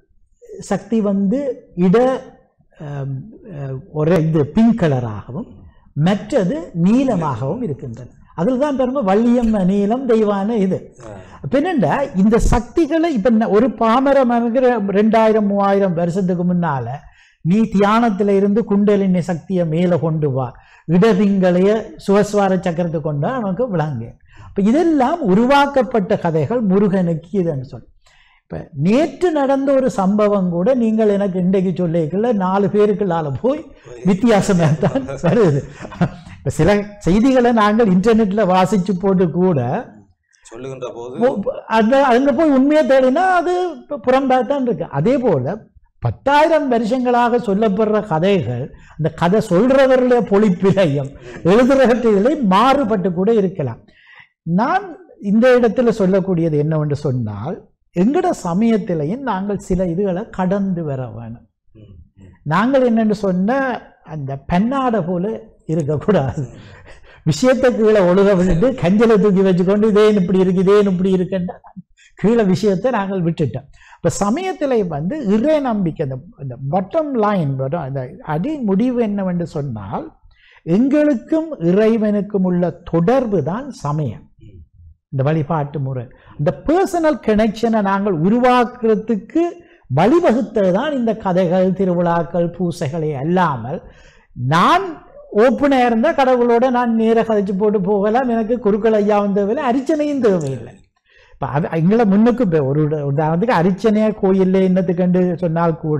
சக்தி வந்து இட அம், அஹ், ஒரு இது பிங்க் கலராகவும் மற்றது நீலமாகவும் இருக்கின்றன அதில் தான் பாருங்க வள்ளியம் நீலம் தெய்வான இது ஆ, அப்ப என்னண்டா இந்த சக்திகளை இப்ப ந- ஒரு பாமர மனிதர் ரெண்டாயிரம் மூவாயிரம் வருஷத்துக்கு முன்னால நீ தியானத்துல இருந்து குண்டலினி சக்தியை மேல கொண்டு வா இடபிங்களைய சுவஸ்வார சக்கரத்தை கொண்டா நமக்கு விளங்கு அப்ப இதெல்லாம் உருவாக்கப்பட்ட கதைகள் முருகனுக்கு இதுன்னு சொல்லி இப்ப நேற்று நடந்த ஒரு சம்பவம் கூட நீங்கள் எனக்கு இன்றைக்கு சொல்லிக்கல நாலு பேருக்குள்ளால போய் வித்தியாசமாக தான் வருது இப்ப சில செய்திகளை நாங்கள் இன்டர்நெட்ல வாசிச்சு போட்டு கூட சொல்லுகின்ற போது போ- அந்த அங்க போய் உண்மையை தேடினா அது பு- புறம்பாத்தான் இருக்கு அதே போல பத்தாயிரம் வருஷங்களாக சொல்லப்படுற கதைகள் அந்த கதை சொல்றவர்களுடைய பொழிப்பிலையும் எழுதுறவற்றிலே மாறுபட்டு கூட இருக்கலாம் நான் இந்த இடத்துல சொல்லக்கூடியது என்னவென்று சொன்னால் எங்கட சமயத்திலையும் நாங்கள் சில இதுகளை கடந்து வர வேணும் ம், ம். நாங்கள் என்னன்னு சொன்ன அந்த பெண்ணாடை போல இருக்கக்கூடாது விஷயத்தை கீழே ஒழுக விட்டுட்டு கஞ்சலை தூக்கி வச்சுக்கொண்டு இதேன் இப்படி இருக்கு இதேன் இப்படி இருக்குன்னா கீழே விஷயத்தை நாங்கள் விட்டுட்டோம் இப்போ சமயத்தில் வந்து இறை நம்பிக்கை அந்த இந்த பட்டம் லைன் வரும் அந்த அடி முடிவு என்னவென்று சொன்னால் எங்களுக்கும் இறைவனுக்கும் உள்ள தொடர்பு தான் சமயம் ம். இந்த வழிபாட்டு முறை இந்த பர்சனல் கனெக்ஷனை நாங்கள் உருவாக்குறதுக்கு வழிவகுத்தது தான் இந்த கதைகள் திருவிழாக்கள் பூசைகளை அல்லாமல் நான் ஓப்பனாக இருந்தால் கடவுளோட நான் நேர கதைச்சு போட்டு போகலாம் எனக்கு குருக்கள் ஐயாவும் தேவையில்லை அரிச்சனையும் தேவையில்லை இப்போ அது எங்களை முன்னுக்கு இப்ப ஒரு உத- உதாரணத்துக்கு அரிச்சனையா கோயில்ல என்னத்துக்கண்டு சொன்னால் கூட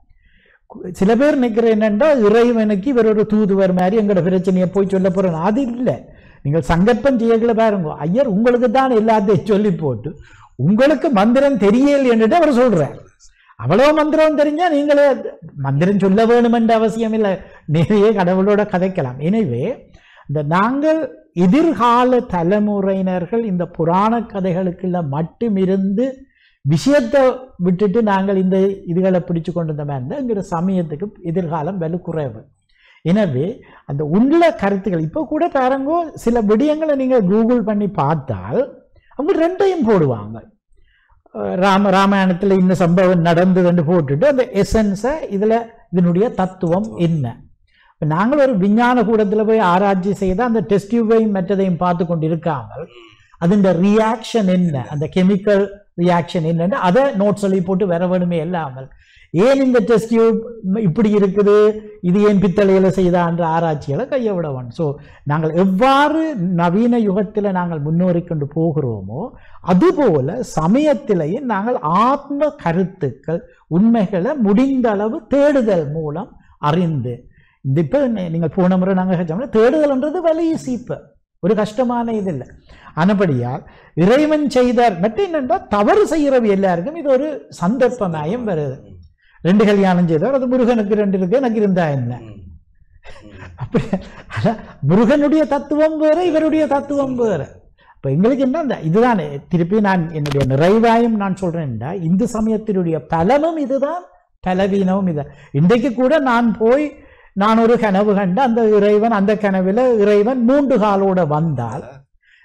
கு- சில பேர் நிற்கிற என்னென்றா இறைவனுக்கு இவர் ஒரு தூதுவர் மாதிரி எங்களோட பிரச்சனையை போய் சொல்ல போறேன் அது இல்லை நீங்கள் சங்கற்பம் செய்யல பாருங்க ஐயர் உங்களுக்கு தான் எல்லாத்தையும் சொல்லி போட்டு உங்களுக்கு மந்திரம் தெரியல என்றுட்டு அவர் சொல்றார் அவ்வளவு மந்திரம் தெரிஞ்சா நீங்களே மந்திரம் சொல்ல வேணும் என்ற அவசியம் இல்லை நிறைய கடவுளோட கதைக்கலாம் எனவே இந்த நாங்கள் எதிர்கால தலைமுறையினர்கள் இந்த புராண கதைகளுக்குள்ள மட்டும் இருந்து விஷயத்தை விட்டுட்டு நாங்கள் இந்த இதுகளை பிடிச்சு கொண்டு வந்த மாதிரி இருந்தால் எங்களோட சமயத்துக்கு எதிர்காலம் வலு குறைவு எனவே அந்த உள்ள கருத்துக்கள் இப்போ கூட பாருங்கோ சில விடயங்களை நீங்கள் கூகுள் பண்ணி பார்த்தால் அவங்க ரெண்டையும் போடுவாங்க அஹ் ராம ராமாயணத்தில் இந்த சம்பவம் நடந்ததுன்னு போட்டுட்டு அந்த எசன்ஸை இதில் இதனுடைய தத்துவம் என்ன இப்ப நாங்கள் ஒரு விஞ்ஞான கூடத்தில் போய் ஆராய்ச்சி செய்து அந்த டெஸ்ட் டியூபையும் மற்றதையும் பார்த்து கொண்டு இருக்காமல் அதன் ரியாக்ஷன் என்ன அந்த கெமிக்கல் ரியாக்ஷன் என்னன்னு அதை நோட் சொல்லி போட்டு வர வேணுமே இல்லாமல் ஏன் இந்த டெஸ்ட் டியூப் இப்படி இருக்குது இது ஏன் பித்தளையில செய்தான்ற ஆராய்ச்சிகளை கையை விட வேணும் ஸோ நாங்கள் எவ்வாறு நவீன யுகத்தில் நாங்கள் முன்னேறி கொண்டு போகிறோமோ அதுபோல சமயத்திலேயே நாங்கள் ஆத்ம கருத்துக்கள் உண்மைகளை முடிந்த அளவு தேடுதல் மூலம் அறிந்து இந்த இப்போ நீங்கள் போன முறை நாங்கள் சொன்னோம்னா தேடுதல்ன்றது வலிய சீப்பு ஒரு கஷ்டமான இது இல்லை ஆனபடியால் இறைவன் செய்தார் மட்டும் என்னென்னா தவறு செய்கிறவு எல்லாருக்கும் இது ஒரு சந்தர்ப்பமாயம் வருது ரெண்டு கல்யாணம் செய்தார் அது முருகனுக்கு ரெண்டு இருக்கு எனக்கு இருந்தா என்ன ம். ம். அப்படி அதான் முருகனுடைய தத்துவம் வேறு இவருடைய தத்துவம் வேறு இப்போ எங்களுக்கு என்ன இந்த இதுதான் திருப்பி நான் என்னுடைய நிறைவாயும் நான் சொல்றேன்டா இந்து சமயத்தினுடைய பலனும் இதுதான் பலவீனமும் இதுதான் இன்றைக்கு கூட நான் போய் நான் ஒரு கனவு கண்டு அந்த இறைவன் அந்த கனவில் இறைவன் மூன்று காலோட வந்தால்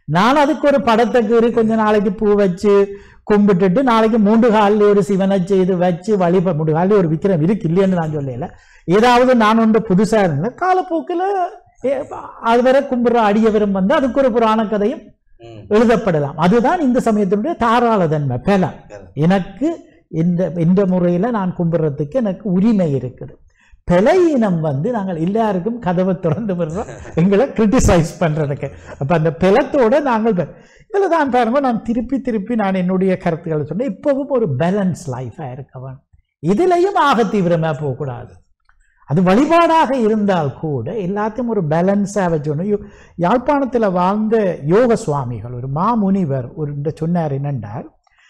நான் அதுக்கு ஒரு படத்தை கீறி கொஞ்ச நாளைக்கு பூ வச்சு கும்பிட்டுட்டு நாளைக்கு மூன்று காலில் ஒரு சிவனை செய்து வச்சு வழிப மூன்று காலில் ஒரு விக்கிரம் இருக்கு இல்லைன்னு நான் சொல்லல ஏதாவது நான் ஒன்று புதுசா இருந்தேன் காலப்போக்கில் அதுவரை கும்பிட்ற அடியவரும் வந்து அதுக்கு ஒரு புராண கதையும் ம். எழுதப்படலாம் அதுதான் இந்த சமயத்தினுடைய தாராளதன்மை பலம் எனக்கு இந்த இந்த முறையில நான் கும்பிட்றதுக்கு எனக்கு உரிமை இருக்குது பிழையினம் வந்து நாங்கள் எல்லாருக்கும் கதவை திறந்து விடுறோம் எங்களை கிரிட்டிசைஸ் பண்றதுக்கு அப்ப அந்த பிளத்தோட நாங்கள் ப- இதுல தான் பாருங்க நான் திருப்பி திருப்பி நான் என்னுடைய கருத்துக்களை சொன்னேன் இப்பவும் ஒரு பேலன்ஸ் லைஃபா இருக்க வேணும் இதுலயும் ஆக தீவிரமா போகக்கூடாது அது வழிபாடாக இருந்தால் கூட எல்லாத்தையும் ஒரு பேலன்ஸாக வச்சுக்கணும் யோ- யாழ்ப்பாணத்துல வாழ்ந்த யோக சுவாமிகள் ஒரு மாமுனிவர் ஒரு இந்த சொன்னார் என்னென்றார்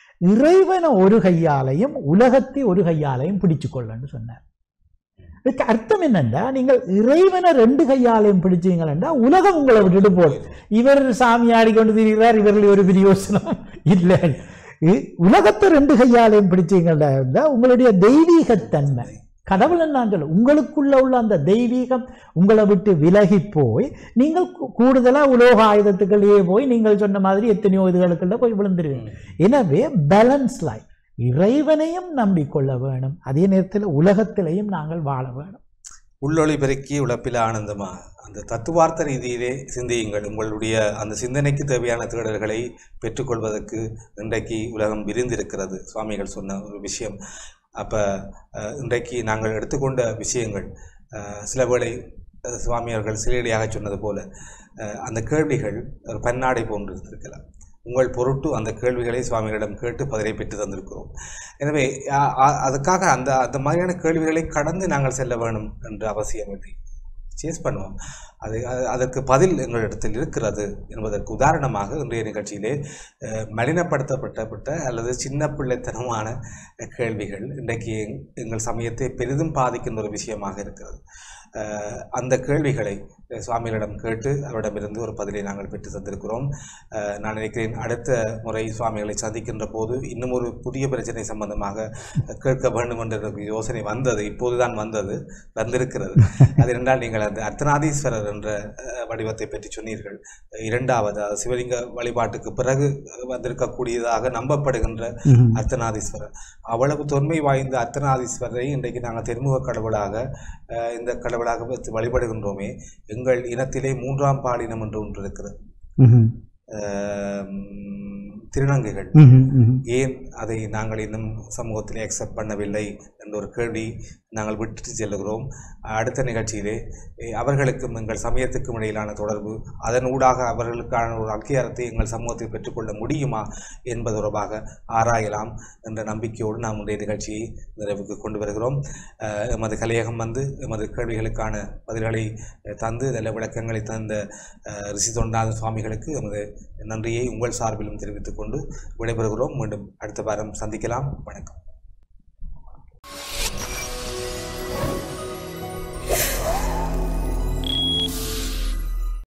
இறைவனை ஒரு கையாலையும் உலகத்தை ஒரு கையாலையும் பிடிச்சு கொள்ளன்னு சொன்னார் இதுக்கு அர்த்தம் என்னண்டா நீங்கள் இறைவனை ரெண்டு கையாலையும் பிடிச்சீங்களா உலகம் உங்களை விட்டுட்டு போகுது இவர் சாமி ஆடிக்கொண்டு திரிகிறார் இவர்கள் ஒரு பிரயோசனம் இல்லை இ- உலகத்தை ரெண்டு கையாலையும் பிடிச்சீங்களா இருந்தா உங்களுடைய தெய்வீகத்தன்மை கடவுள் நான் சொல்ல உங்களுக்குள்ள உள்ள அந்த தெய்வீகம் உங்களை விட்டு விலகி போய் நீங்கள் கூ- கூடுதலா உலோக ஆயுதத்துக்குள்ளேயே போய் நீங்கள் சொன்ன மாதிரி எத்தனையோ இதுகளுக்குள்ள போய் விழுந்துருவீங்க எனவே பேலன்ஸ் லைஃப் இறைவனையும் நம்பிக்கொள்ள வேணும் அதே நேரத்தில் உலகத்திலையும் நாங்கள் வாழ வேணும் உள்ளொளி பெருக்கி உழப்பில் ஆனந்தமா அந்த தத்துவார்த்த ரீதியிலே சிந்தியுங்கள் உங்களுடைய அந்த சிந்தனைக்கு தேவையான தேடல்களை பெற்றுக்கொள்வதற்கு இன்றைக்கு உலகம் விரிந்திருக்கிறது சுவாமிகள் சொன்ன ஒரு விஷயம் அப்போ இன்றைக்கு நாங்கள் எடுத்துக்கொண்ட விஷயங்கள் அஹ், சில வேளை அஹ், சுவாமியர்கள் சிலையடியாக சொன்னது போல அஹ், அந்த கேள்விகள் ஒரு பன்னாடை போன்று இருக்கலாம் உங்கள் பொருட்டு அந்த கேள்விகளை சுவாமிகளிடம் கேட்டு பதிலை பெற்று தந்திருக்கிறோம் எனவே அ- அ- அதுக்காக அந்த அந்த மாதிரியான கேள்விகளை கடந்து நாங்கள் செல்ல வேணும் என்ற அவசியம் இல்லை சேஸ் பண்ணுவோம் அது அது- அதற்கு பதில் எங்களிடத்தில் இருக்கிறது என்பதற்கு உதாரணமாக இன்றைய நிகழ்ச்சியிலே அஹ், மலினப்படுத்தப்பட்டப்பட்ட அல்லது சின்ன பிள்ளைத்தனமான கேள்விகள் இன்றைக்கு எங்- எங்கள் சமயத்தை பெரிதும் பாதிக்கின்ற ஒரு விஷயமாக இருக்கிறது அஹ், அந்த கேள்விகளை அஹ், சுவாமிகளிடம் கேட்டு அவரிடமிருந்து ஒரு பதிலை நாங்கள் பெற்று தந்திருக்கிறோம் அஹ், நான் நினைக்கிறேன் அடுத்த முறை சுவாமிகளை சந்திக்கின்ற போது இன்னும் ஒரு புதிய பிரச்சனை சம்பந்தமாக கேட்க வேண்டும் என்ற எனக்கு யோசனை வந்தது இப்போதுதான் வந்தது வந்திருக்கிறது அது என்றால் நீங்கள் அந்த அர்த்தநாதீஸ்வரர் என்ற அஹ், வடிவத்தை பற்றி சொன்னீர்கள் இரண்டாவது அதாவது சிவலிங்க வழிபாட்டுக்கு பிறகு வந்திருக்கக்கூடியதாக நம்பப்படுகின்ற அர்த்தநாதீஸ்வரர் அவ்வளவு தொன்மை வாய்ந்த அர்த்தநாதீஸ்வரரை இன்றைக்கு நாங்கள் தென்முக கடவுளாக அஹ், இந்த கடவுளாக வைத்து வழிபடுகின்றோமே எங்கள் இனத்திலே மூன்றாம் பாலினம் என்று ஒன்று இருக்கிறது அஹ், திருநங்கைகள் ஏன் அதை நாங்கள் இன்னும் சமூகத்திலே அக்செப்ட் பண்ணவில்லை என்ற ஒரு கேள்வி நாங்கள் விட்டுட்டு செல்லுகிறோம் அடுத்த நிகழ்ச்சியிலே எ, அவர்களுக்கும் எங்கள் சமயத்துக்கும் இடையிலான தொடர்பு அதன் ஊடாக அவர்களுக்கான ஒரு அங்கீகாரத்தை எங்கள் சமூகத்தில் பெற்றுக்கொள்ள முடியுமா என்பது தொடர்பாக ஆராயலாம் என்ற நம்பிக்கையோடு நாம் இன்றைய நிகழ்ச்சியை நிறைவுக்கு கொண்டு வருகிறோம் அஹ், எமது கலையகம் வந்து எமது கேள்விகளுக்கான பதில்களை அஹ், தந்து நல்ல விளக்கங்களை தந்த அஹ், ரிஷி தொண்டாத சுவாமிகளுக்கு எமது நன்றியை உங்கள் சார்பிலும் தெரிவித்துக் கொண்டு விடைபெறுகிறோம் மீண்டும் அடுத்த வாரம் சந்திக்கலாம் வணக்கம்